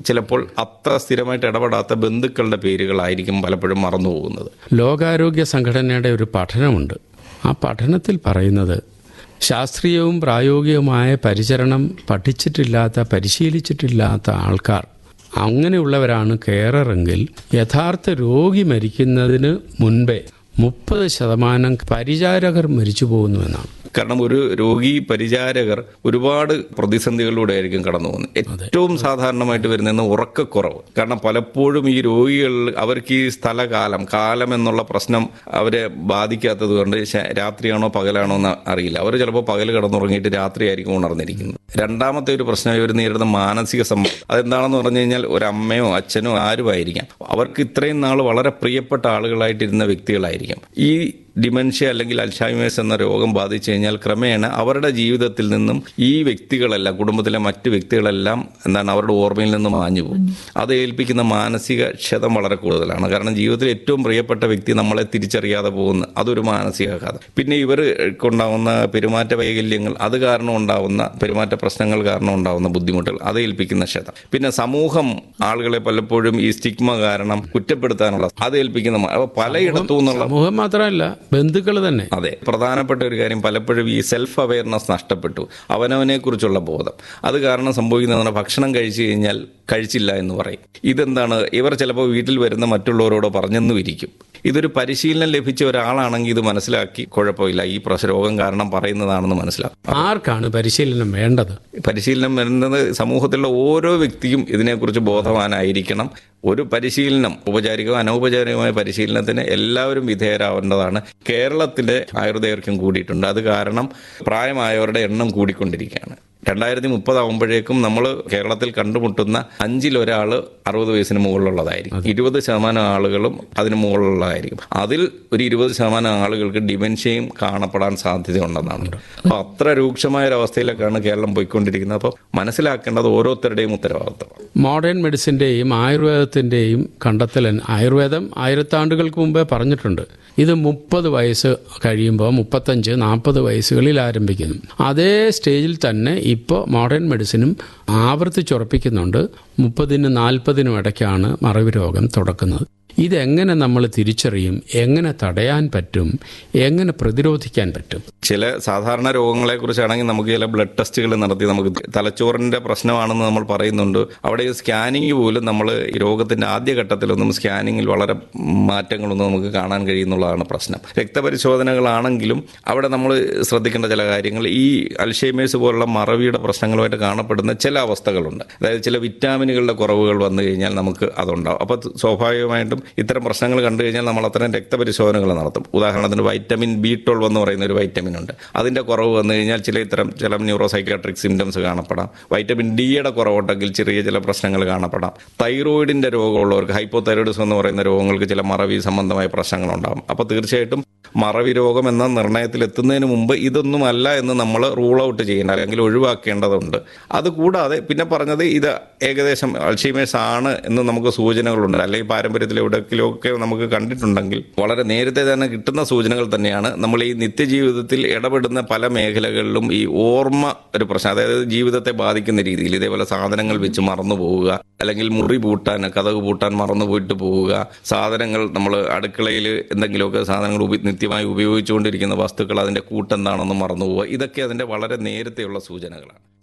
ചിലപ്പോൾ അത്ര സ്ഥിരമായിട്ട് ഇടപെടാത്ത ബന്ധുക്കളുടെ പേരുകളായിരിക്കും പലപ്പോഴും മറന്നു പോകുന്നത് ലോകാരോഗ്യ സംഘടനയുടെ ഒരു പഠനമുണ്ട് ആ പഠനത്തിൽ പറയുന്നത് ശാസ്ത്രീയവും പ്രായോഗികവുമായ പരിചരണം പഠിച്ചിട്ടില്ലാത്ത പരിശീലിച്ചിട്ടില്ലാത്ത ആൾക്കാർ അങ്ങനെയുള്ളവരാണ് കെയററെങ്കിൽ യഥാർത്ഥ രോഗി മരിക്കുന്നതിന് മുൻപേ മുപ്പത് ശതമാനം പരിചാരകർ മരിച്ചു പോകുന്നുവെന്നാണ് കാരണം ഒരു രോഗി പരിചാരകർ ഒരുപാട് പ്രതിസന്ധികളിലൂടെ ആയിരിക്കും കടന്നു പോകുന്നത് ഏറ്റവും സാധാരണമായിട്ട് വരുന്ന ഉറക്കക്കുറവ് കാരണം പലപ്പോഴും ഈ രോഗികൾ അവർക്ക് ഈ സ്ഥലകാലം കാലം എന്നുള്ള പ്രശ്നം അവരെ ബാധിക്കാത്തത് കൊണ്ട് ശ- രാത്രിയാണോ പകലാണോ എന്ന് അറിയില്ല അവർ ചിലപ്പോൾ പകൽ കിടന്നുറങ്ങിയിട്ട് രാത്രിയായിരിക്കും ഉണർന്നിരിക്കുന്നത് രണ്ടാമത്തെ ഒരു പ്രശ്നം ഇവർ നേരിടുന്ന മാനസിക സമ്മർദ്ദം അതെന്താണെന്ന് പറഞ്ഞു കഴിഞ്ഞാൽ ഒരു അമ്മയോ അച്ഛനോ ആരും ആയിരിക്കാം അവർക്ക് ഇത്രയും നാൾ വളരെ പ്രിയപ്പെട്ട ആളുകളായിട്ടിരുന്ന വ്യക്തികളായിരിക്കും ഈ ഡിമെൻഷ്യ അല്ലെങ്കിൽ അൽഷൈമേഴ്സ് എന്ന രോഗം ബാധിച്ചു കഴിഞ്ഞാൽ ക്രമേണ അവരുടെ ജീവിതത്തിൽ നിന്നും ഈ വ്യക്തികളെല്ലാം കുടുംബത്തിലെ മറ്റു വ്യക്തികളെല്ലാം എന്താണ് അവരുടെ ഓർമ്മയിൽ നിന്ന് മാഞ്ഞു പോകും അത് ഏൽപ്പിക്കുന്ന മാനസിക ക്ഷതം വളരെ കൂടുതലാണ് കാരണം ജീവിതത്തിൽ ഏറ്റവും പ്രിയപ്പെട്ട വ്യക്തി നമ്മളെ തിരിച്ചറിയാതെ പോകുന്ന അതൊരു മാനസികാഘാതം പിന്നെ ഇവർക്കുണ്ടാവുന്ന പെരുമാറ്റ വൈകല്യങ്ങൾ അത് കാരണം ഉണ്ടാവുന്ന പെരുമാറ്റ പ്രശ്നങ്ങൾ കാരണം ഉണ്ടാവുന്ന ബുദ്ധിമുട്ടുകൾ അത് ഏൽപ്പിക്കുന്ന ക്ഷതം പിന്നെ സമൂഹം ആളുകളെ പലപ്പോഴും ഈ സ്റ്റിഗ്മ കാരണം കുറ്റപ്പെടുത്താനുള്ള അത് ഏൽപ്പിക്കുന്ന മ- അപ്പൊ പലയിടത്തു നിന്നുള്ള സമൂഹം മാത്രമല്ല ബന്ധുക്കൾ തന്നെ അതെ പ്രധാനപ്പെട്ട ഒരു കാര്യം പലപ്പോഴും ഈ സെൽഫ് അവയർനെസ് നഷ്ടപ്പെട്ടു അവനവനെ കുറിച്ചുള്ള ബോധം അത് കാരണം സംഭവിക്കുന്നതാണ് ഭക്ഷണം കഴിച്ചു കഴിഞ്ഞാൽ കഴിച്ചില്ല എന്ന് പറയും ഇതെന്താണ് ഇവർ ചിലപ്പോൾ വീട്ടിൽ വരുന്ന മറ്റുള്ളവരോട് പറഞ്ഞെന്നും ഇരിക്കും ഇതൊരു പരിശീലനം ലഭിച്ച ഒരാളാണെങ്കിൽ ഇത് മനസ്സിലാക്കി കുഴപ്പമില്ല ഈ പ്രശ് രോഗം കാരണം പറയുന്നതാണെന്ന് മനസ്സിലാക്കും ആർക്കാണ് പരിശീലനം വേണ്ടത് പരിശീലനം വരുന്നത് സമൂഹത്തിലുള്ള ഓരോ വ്യക്തിയും ഇതിനെക്കുറിച്ച് ബോധവാനായിരിക്കണം ഒരു പരിശീലനം ഔപചാരികവും അനൗപചാരികമായ പരിശീലനത്തിന് എല്ലാവരും വിധേയരാവേണ്ടതാണ് കേരളത്തിലെ ആയുർദൈർഘ്യം കൂടിയിട്ടുണ്ട് അത് കാരണം പ്രായമായവരുടെ എണ്ണം കൂടിക്കൊണ്ടിരിക്കുകയാണ് രണ്ടായിരത്തി മുപ്പതാവുമ്പോഴേക്കും നമ്മൾ കേരളത്തിൽ കണ്ടുമുട്ടുന്ന അഞ്ചിലൊരാൾ അറുപത് വയസ്സിന് മുകളിലുള്ളതായിരിക്കും ഇരുപത് ശതമാനം ആളുകളും അതിന് മുകളിലുള്ളതായിരിക്കും അതിൽ ഒരു ഇരുപത് ശതമാനം ആളുകൾക്ക് ഡിമെൻഷ്യയും കാണപ്പെടാൻ സാധ്യതയുണ്ടെന്നാണ് അപ്പോൾ അത്ര രൂക്ഷമായ ഒരു അവസ്ഥയിലേക്കാണ് കേരളം പോയിക്കൊണ്ടിരിക്കുന്നത് അപ്പോൾ മനസ്സിലാക്കേണ്ടത് ഓരോരുത്തരുടെയും ഉത്തരവാദിത്വം മോഡേൺ മെഡിസിൻ്റെയും ആയുർവേദത്തിൻ്റെയും കണ്ടെത്തൽ ആയുർവേദം ആയിരത്താണ്ടുകൾക്ക് മുമ്പേ പറഞ്ഞിട്ടുണ്ട് ഇത് മുപ്പത് വയസ്സ് കഴിയുമ്പോൾ മുപ്പത്തഞ്ച് നാൽപ്പത് വയസ്സുകളിൽ ആരംഭിക്കുന്നു അതേ സ്റ്റേജിൽ തന്നെ ഇപ്പോൾ മോഡേൺ മെഡിസിനും ആവർത്തിച്ചുറപ്പിക്കുന്നുണ്ട് മുപ്പതിനും നാൽപ്പതിനും ഇടയ്ക്കാണ് മറവി രോഗം തുടക്കുന്നത് ഇതെങ്ങനെ നമ്മൾ തിരിച്ചറിയും എങ്ങനെ തടയാൻ പറ്റും എങ്ങനെ പ്രതിരോധിക്കാൻ പറ്റും ചില സാധാരണ രോഗങ്ങളെ കുറിച്ചാണെങ്കിൽ നമുക്ക് ചില ബ്ലഡ് ടെസ്റ്റുകൾ നടത്തി നമുക്ക് തലച്ചോറിന്റെ പ്രശ്നമാണെന്ന് നമ്മൾ പറയുന്നുണ്ട് അവിടെ സ്കാനിങ് പോലും നമ്മൾ ഈ രോഗത്തിന്റെ ആദ്യഘട്ടത്തിലൊന്നും സ്കാനിങ്ങിൽ വളരെ മാറ്റങ്ങളൊന്നും നമുക്ക് കാണാൻ കഴിയുന്നുള്ളതാണ് പ്രശ്നം രക്തപരിശോധനകളാണെങ്കിലും അവിടെ നമ്മൾ ശ്രദ്ധിക്കേണ്ട ചില കാര്യങ്ങൾ ഈ അൽഷൈമേഴ്സ് പോലുള്ള മറവിയുടെ പ്രശ്നങ്ങളുമായിട്ട് കാണപ്പെടുന്ന ചില അവസ്ഥകളുണ്ട് അതായത് ചില വിറ്റാമിനുകളുടെ കുറവുകൾ വന്നു കഴിഞ്ഞാൽ നമുക്ക് അതുണ്ടാവും അപ്പോൾ സ്വാഭാവികമായിട്ടും ഇത്തരം പ്രശ്നങ്ങൾ കണ്ടു കഴിഞ്ഞാൽ നമ്മൾ അത്തരം രക്തപരിശോധനകൾ നടത്തും ഉദാഹരണത്തിന് വൈറ്റമിൻ ബി ട്വൽവ് എന്ന് പറയുന്ന ഒരു വൈറ്റമിൻ ഉണ്ട് അതിൻ്റെ കുറവ് വന്നു കഴിഞ്ഞാൽ ചില ഇത്തരം ചില ന്യൂറോ സൈക്കാട്രിക് സിംറ്റംസ് കാണപ്പെടാം വൈറ്റമിൻ ഡിയുടെ കുറവുണ്ടെങ്കിൽ ചെറിയ ചില പ്രശ്നങ്ങൾ കാണപ്പെടാം തൈറോയിഡിൻ്റെ രോഗമുള്ളവർക്ക് ഹൈപ്പോതൈറോയിഡിസം എന്ന് പറയുന്ന രോഗങ്ങൾക്ക് ചില മറവി സംബന്ധമായ പ്രശ്നങ്ങളുണ്ടാകും അപ്പോൾ തീർച്ചയായിട്ടും മറവി രോഗം എന്ന നിർണയത്തിൽ എത്തുന്നതിന് മുമ്പ് ഇതൊന്നുമല്ല എന്ന് നമ്മൾ റൂൾ ഔട്ട് ചെയ്യേണ്ട അല്ലെങ്കിൽ ഒഴിവാക്കേണ്ടതുണ്ട് അതുകൂടാതെ പിന്നെ പറഞ്ഞത് ഇത് ഏകദേശം അൾഷീമേഴ്സ് ആണ് എന്ന് നമുക്ക് സൂചനകളുണ്ട് അല്ലെങ്കിൽ പാരമ്പര്യത്തിൽ എവിടെയെങ്കിലുമൊക്കെ നമുക്ക് കണ്ടിട്ടുണ്ടെങ്കിൽ വളരെ നേരത്തെ തന്നെ കിട്ടുന്ന സൂചനകൾ തന്നെയാണ് നമ്മൾ ഈ നിത്യജീവിതത്തിൽ ഇടപെടുന്ന പല മേഖലകളിലും ഈ ഓർമ്മ ഒരു പ്രശ്നം അതായത് ജീവിതത്തെ ബാധിക്കുന്ന രീതിയിൽ ഇതേപോലെ സാധനങ്ങൾ വെച്ച് മറന്നു പോവുക അല്ലെങ്കിൽ മുറി പൂട്ടാൻ കഥക് പൂട്ടാൻ മറന്നു പോയിട്ട് പോവുക സാധനങ്ങൾ നമ്മൾ അടുക്കളയിൽ എന്തെങ്കിലുമൊക്കെ സാധനങ്ങൾ ഉപ നിത്യമായി ഉപയോഗിച്ചുകൊണ്ടിരിക്കുന്ന വസ്തുക്കൾ അതിൻ്റെ കൂട്ടെന്താണെന്ന് മറന്നു പോവുക ഇതൊക്കെ അതിൻ്റെ വളരെ നേരത്തെയുള്ള സൂചനകളാണ്